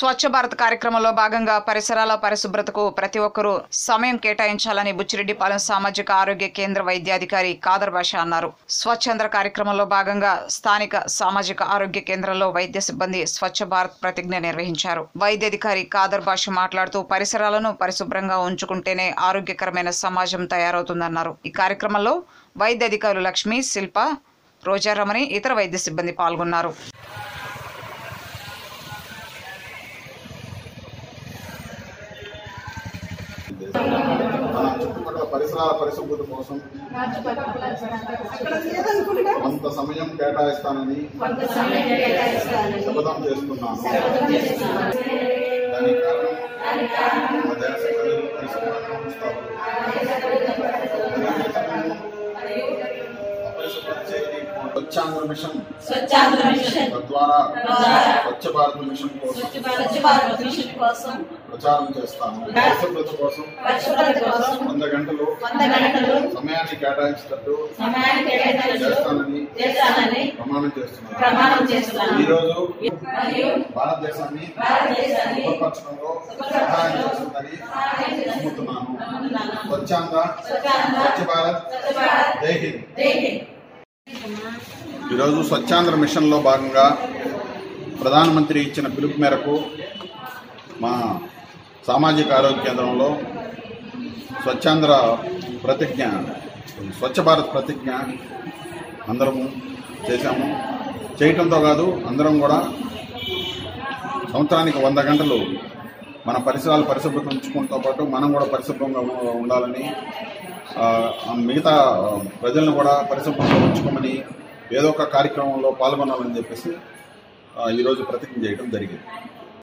స్వచ్ఛ భారత్ కార్యక్రమంలో భాగంగా పరిసరాల పరిశుభ్రతకు ప్రతి ఒక్కరూ సమయం కేటాయించాలని బుచ్చిరెడ్డిపాలెం సామాజిక ఆరోగ్య కేంద్ర వైద్యాధికారి కాదర్ భాష అన్నారు స్వచ్ఛంద్ర కార్యక్రమంలో భాగంగా స్థానిక సామాజిక ఆరోగ్య కేంద్రంలో వైద్య సిబ్బంది స్వచ్ఛ భారత్ ప్రతిజ్ఞ నిర్వహించారు వైద్యాధికారి కాదర్ భాష మాట్లాడుతూ పరిసరాలను పరిశుభ్రంగా ఉంచుకుంటేనే ఆరోగ్యకరమైన సమాజం తయారవుతుందన్నారు ఈ కార్యక్రమంలో వైద్య అధికారులు లక్ష్మి శిల్ప రోజారమణి ఇతర వైద్య సిబ్బంది పాల్గొన్నారు మన చుట్టుపక్కల పరిసరాల పరిశుభ్రత కోసం కొంత సమయం కేటాయిస్తానని శపథం చేస్తున్నాను దానికి కారణం మా దేశ ప్రజలు పరిశుభ్రంగా ఉంచుతారు అపరిశుభ్రత చేయని స్వచ్ఛాంధ్ర మిషన్ స్వచ్ఛాంధ్ర మిషన్ తద్వారా ద్వారా స్వచ్ఛ భారత్ మిషన్ కోసం స్వచ్ఛ భారత్ మిషన్ కోసం ప్రచారం చేస్తాను పరిశుభ్రత కోసం పరిశుభ్రత కోసం వంద గంటలు వంద గంటలు సమయాన్ని కేటాయించేటట్టు సమయాన్ని కేటాయించు చేస్తానని చేస్తానని ప్రమాణం చేస్తున్నాను ప్రమాణం చేస్తున్నాను ఈ రోజు మరియు భారతదేశాన్ని భారతదేశాన్ని శుభ్రపరచడంలో సహాయం చేస్తుందని నమ్ముతున్నాను స్వచ్ఛాంధ్ర స్వచ్ఛ భారత్ జై హింద్ జై హింద్ ఈరోజు స్వచ్ఛాంధ్ర మిషన్లో భాగంగా ప్రధానమంత్రి ఇచ్చిన పిలుపు మేరకు మా సామాజిక ఆరోగ్య కేంద్రంలో స్వచ్ఛాంధ్ర ప్రతిజ్ఞ స్వచ్ఛ భారత్ ప్రతిజ్ఞ అందరము చేశాము చేయటంతో కాదు అందరం కూడా సంవత్సరానికి వంద గంటలు మన పరిసరాలు పరిశుభ్రత ఉంచుకుంటూ పాటు మనం కూడా పరిశుభ్రంగా ఉ- ఉండాలని ఆ, ఆ మిగతా ప్రజలను కూడా పరిశుభ్రంగా ఉంచుకోమని ఏదో ఒక కార్యక్రమంలో పాల్గొనాలని చెప్పేసి ఆ, ఈరోజు ప్రతిజ్ఞ చేయడం జరిగింది